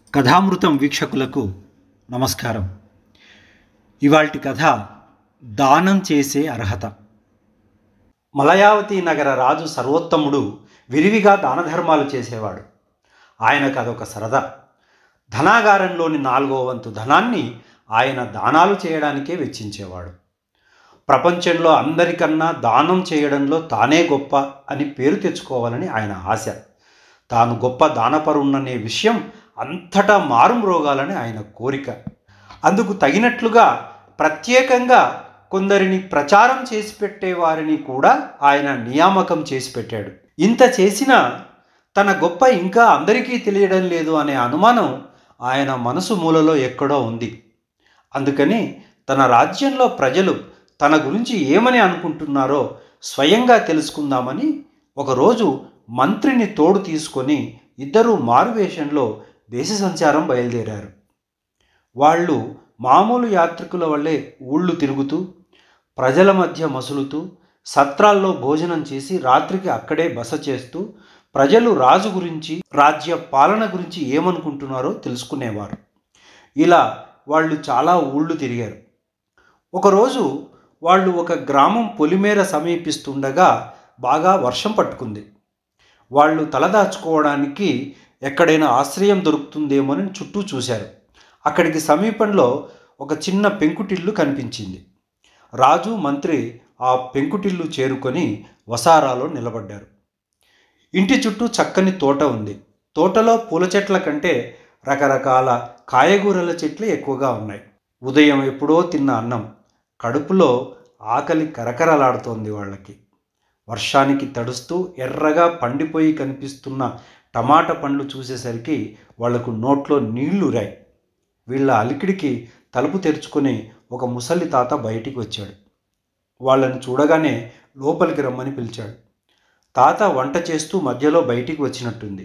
కథామృతం వీక్షకులకు నమస్కారం ఇవాల్టి కథ దానం చేసే అర్హత మలయావతి నగర రాజు సర్వోత్తముడు విరివిగా దాన ధర్మాలు చేసేవాడు ఆయనకు అదొక సరదా ధనాగారంలోని నాలుగో వంతు ధనాన్ని ఆయన దానాలు చేయడానికే వెచ్చించేవాడు ప్రపంచంలో అందరికన్నా దానం చేయడంలో తానే గొప్ప అని పేరు తెచ్చుకోవాలని ఆయన ఆశ తాను గొప్ప దానపరున్ననే విషయం అంతటా మారుమ్రోగాలని ఆయన కోరిక అందుకు తగినట్లుగా ప్రత్యేకంగా కొందరిని ప్రచారం చేసి పెట్టేవారిని కూడా ఆయన నియామకం చేసి పెట్టాడు ఇంత చేసినా తన గొప్ప ఇంకా అందరికీ తెలియడం లేదు అనే అనుమానం ఆయన మనసు మూలలో ఎక్కడో ఉంది అందుకని తన రాజ్యంలో ప్రజలు తన గురించి ఏమని అనుకుంటున్నారో స్వయంగా తెలుసుకుందామని ఒకరోజు మంత్రిని తోడు తీసుకొని ఇద్దరూ మారువేషంలో దేశ సంచారం బయలుదేరారు వాళ్ళు మామూలు యాత్రికుల వల్లే ఊళ్ళు తిరుగుతూ ప్రజల మధ్య మసులుతూ సత్రాల్లో భోజనం చేసి రాత్రికి అక్కడే బస చేస్తూ ప్రజలు రాజు గురించి రాజ్య పాలన గురించి ఏమనుకుంటున్నారో తెలుసుకునేవారు ఇలా వాళ్ళు చాలా ఊళ్ళు తిరిగారు ఒకరోజు వాళ్ళు ఒక గ్రామం పొలిమేర సమీపిస్తుండగా బాగా వర్షం పట్టుకుంది వాళ్ళు తలదాచుకోవడానికి ఎక్కడైనా ఆశ్రయం దొరుకుతుందేమోనని చుట్టూ చూశారు అక్కడికి సమీపంలో ఒక చిన్న పెంకుటిల్లు కనిపించింది రాజు మంత్రి ఆ పెంకుటిల్లు చేరుకొని వసారాలో నిలబడ్డారు ఇంటి చుట్టూ చక్కని తోట ఉంది తోటలో పూల చెట్ల కంటే రకరకాల కాయగూరల చెట్లు ఎక్కువగా ఉన్నాయి ఉదయం ఎప్పుడో తిన్న అన్నం కడుపులో ఆకలి కరకరలాడుతోంది వాళ్ళకి వర్షానికి తడుస్తూ ఎర్రగా పండిపోయి కనిపిస్తున్న టమాటా పండ్లు చూసేసరికి వాళ్లకు నోట్లో నీళ్లు రాయి వీళ్ళ అలికిడికి తలుపు తెరుచుకొని ఒక ముసలి తాత బయటికి వచ్చాడు వాళ్ళని చూడగానే లోపలికి రమ్మని పిలిచాడు తాత వంట చేస్తూ మధ్యలో బయటికి వచ్చినట్టుంది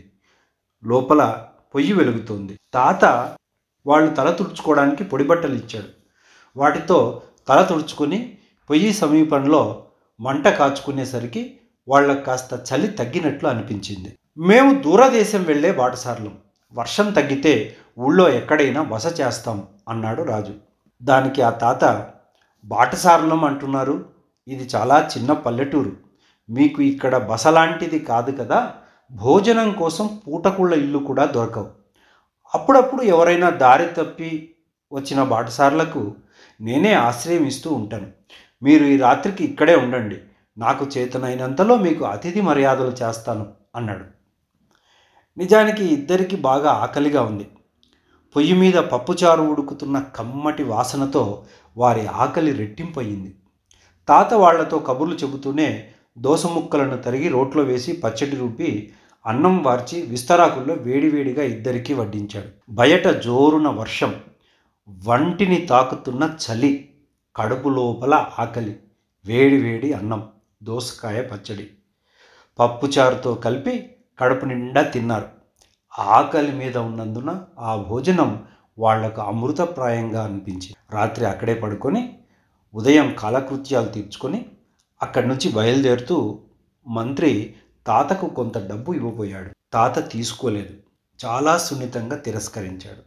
లోపల పొయ్యి వెలుగుతోంది తాత వాళ్ళు తల తుడుచుకోవడానికి పొడిబట్టలు ఇచ్చాడు వాటితో తల తుడుచుకొని పొయ్యి సమీపంలో మంట కాచుకునేసరికి వాళ్ళకు కాస్త చలి తగ్గినట్లు అనిపించింది మేము దూరదేశం వెళ్ళే బాటసార్లం వర్షం తగ్గితే ఊళ్ళో ఎక్కడైనా బస చేస్తాం అన్నాడు రాజు దానికి ఆ తాత బాటసారలం అంటున్నారు ఇది చాలా చిన్న పల్లెటూరు మీకు ఇక్కడ బస లాంటిది కాదు కదా భోజనం కోసం పూటకుళ్ళ ఇల్లు కూడా దొరకవు అప్పుడప్పుడు ఎవరైనా దారి తప్పి వచ్చిన బాటసార్లకు నేనే ఆశ్రయం ఇస్తూ ఉంటాను మీరు ఈ రాత్రికి ఇక్కడే ఉండండి నాకు చేతనైనంతలో మీకు అతిథి మర్యాదలు చేస్తాను అన్నాడు నిజానికి ఇద్దరికి బాగా ఆకలిగా ఉంది పొయ్యి మీద పప్పుచారు ఉడుకుతున్న కమ్మటి వాసనతో వారి ఆకలి రెట్టింపయింది తాత వాళ్లతో కబుర్లు చెబుతూనే దోస ముక్కలను తరిగి రోట్లో వేసి పచ్చడి రూపి అన్నం వార్చి విస్తరాకుల్లో వేడివేడిగా ఇద్దరికీ వడ్డించాడు బయట జోరున వర్షం వంటిని తాకుతున్న చలి కడుపు లోపల ఆకలి వేడి వేడి అన్నం దోసకాయ పచ్చడి పప్పుచారుతో కలిపి కడుపు నిండా తిన్నారు ఆకలి మీద ఉన్నందున ఆ భోజనం వాళ్లకు అమృతప్రాయంగా అనిపించింది రాత్రి అక్కడే పడుకొని ఉదయం కాలకృత్యాలు తీర్చుకొని అక్కడి నుంచి బయలుదేరుతూ మంత్రి తాతకు కొంత డబ్బు ఇవ్వబోయాడు తాత తీసుకోలేదు చాలా సున్నితంగా తిరస్కరించాడు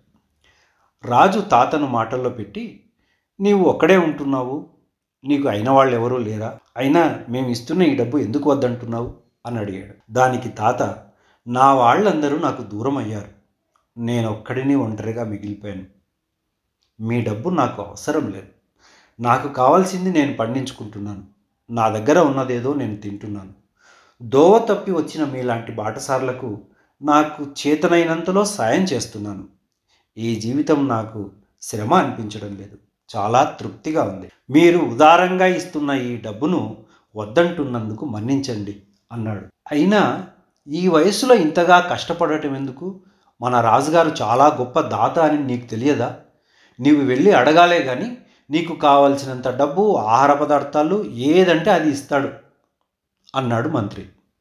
రాజు తాతను మాటల్లో పెట్టి నీవు ఒక్కడే ఉంటున్నావు నీకు అయిన వాళ్ళు ఎవరూ లేరా అయినా మేము ఇస్తున్న ఈ డబ్బు ఎందుకు వద్దంటున్నావు అని అడిగాడు దానికి తాత నా వాళ్ళందరూ నాకు దూరం అయ్యారు నేను ఒక్కడిని ఒంటరిగా మిగిలిపోయాను మీ డబ్బు నాకు అవసరం లేదు నాకు కావాల్సింది నేను పండించుకుంటున్నాను నా దగ్గర ఉన్నదేదో నేను తింటున్నాను దోవ తప్పి వచ్చిన మీలాంటి బాటసార్లకు నాకు చేతనైనంతలో సాయం చేస్తున్నాను ఈ జీవితం నాకు శ్రమ అనిపించడం లేదు చాలా తృప్తిగా ఉంది మీరు ఉదారంగా ఇస్తున్న ఈ డబ్బును వద్దంటున్నందుకు మన్నించండి అన్నాడు అయినా ఈ వయసులో ఇంతగా కష్టపడటం ఎందుకు మన రాజుగారు చాలా గొప్ప దాత అని నీకు తెలియదా నీవు వెళ్ళి అడగాలే కానీ నీకు కావలసినంత డబ్బు ఆహార పదార్థాలు ఏదంటే అది ఇస్తాడు అన్నాడు మంత్రి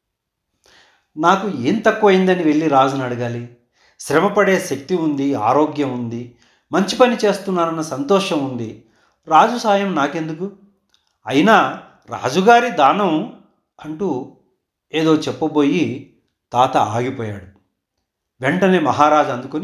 నాకు ఏం తక్కువైందని వెళ్ళి రాజును అడగాలి శ్రమపడే శక్తి ఉంది ఆరోగ్యం ఉంది మంచి పని చేస్తున్నానన్న సంతోషం ఉంది రాజు సాయం నాకెందుకు అయినా రాజుగారి దానం అంటూ ఏదో చెప్పబోయి తాత ఆగిపోయాడు వెంటనే మహారాజు అందుకుని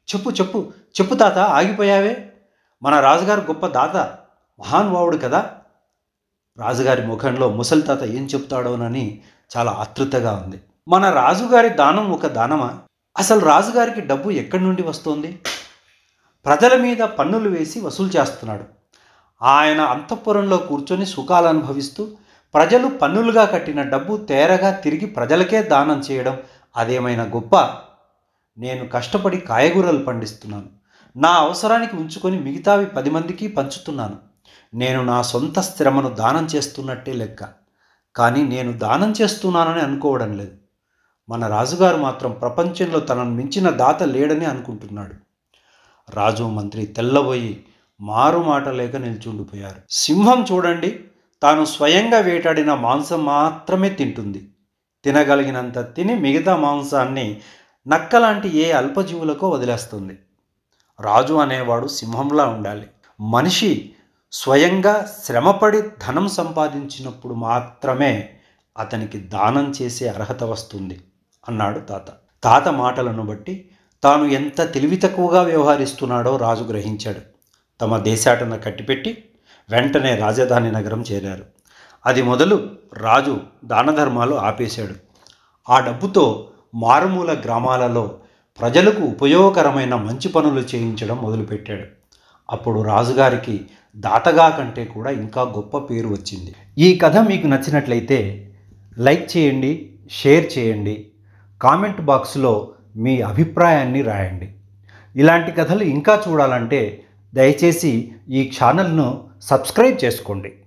చెప్పు చెప్పు చెప్పు తాత ఆగిపోయావే మన రాజుగారు గొప్ప దాత మహానుభావుడు కదా రాజుగారి ముఖంలో ముసలి తాత ఏం చెప్తాడోనని చాలా ఆతృతగా ఉంది మన రాజుగారి దానం ఒక దానమా అసలు రాజుగారికి డబ్బు ఎక్కడి నుండి వస్తోంది ప్రజల మీద పన్నులు వేసి వసూలు చేస్తున్నాడు ఆయన అంతఃపురంలో కూర్చొని సుఖాలు అనుభవిస్తూ ప్రజలు పన్నులుగా కట్టిన డబ్బు తేరగా తిరిగి ప్రజలకే దానం చేయడం అదేమైనా గొప్ప నేను కష్టపడి కాయగూరలు పండిస్తున్నాను నా అవసరానికి ఉంచుకొని మిగతావి పది మందికి పంచుతున్నాను నేను నా సొంత శ్రమను దానం చేస్తున్నట్టే లెక్క కానీ నేను దానం చేస్తున్నానని అనుకోవడం లేదు మన రాజుగారు మాత్రం ప్రపంచంలో తనను మించిన దాత లేడని అనుకుంటున్నాడు రాజు మంత్రి తెల్లబోయి మారు మాట లేక నిల్చుండిపోయారు సింహం చూడండి తాను స్వయంగా వేటాడిన మాంసం మాత్రమే తింటుంది తినగలిగినంత తిని మిగతా మాంసాన్ని నక్కలాంటి ఏ అల్పజీవులకో వదిలేస్తుంది రాజు అనేవాడు సింహంలా ఉండాలి మనిషి స్వయంగా శ్రమపడి ధనం సంపాదించినప్పుడు మాత్రమే అతనికి దానం చేసే అర్హత వస్తుంది అన్నాడు తాత తాత మాటలను బట్టి తాను ఎంత తెలివి తక్కువగా వ్యవహరిస్తున్నాడో రాజు గ్రహించాడు తమ దేశాటన కట్టిపెట్టి వెంటనే రాజధాని నగరం చేరారు అది మొదలు రాజు దాన ధర్మాలు ఆపేశాడు ఆ డబ్బుతో మారుమూల గ్రామాలలో ప్రజలకు ఉపయోగకరమైన మంచి పనులు చేయించడం మొదలుపెట్టాడు అప్పుడు రాజుగారికి దాతగా కంటే కూడా ఇంకా గొప్ప పేరు వచ్చింది ఈ కథ మీకు నచ్చినట్లయితే లైక్ చేయండి షేర్ చేయండి కామెంట్ బాక్స్లో మీ అభిప్రాయాన్ని రాయండి ఇలాంటి కథలు ఇంకా చూడాలంటే దయచేసి ఈ ఛానల్ను సబ్స్క్రైబ్ చేసుకోండి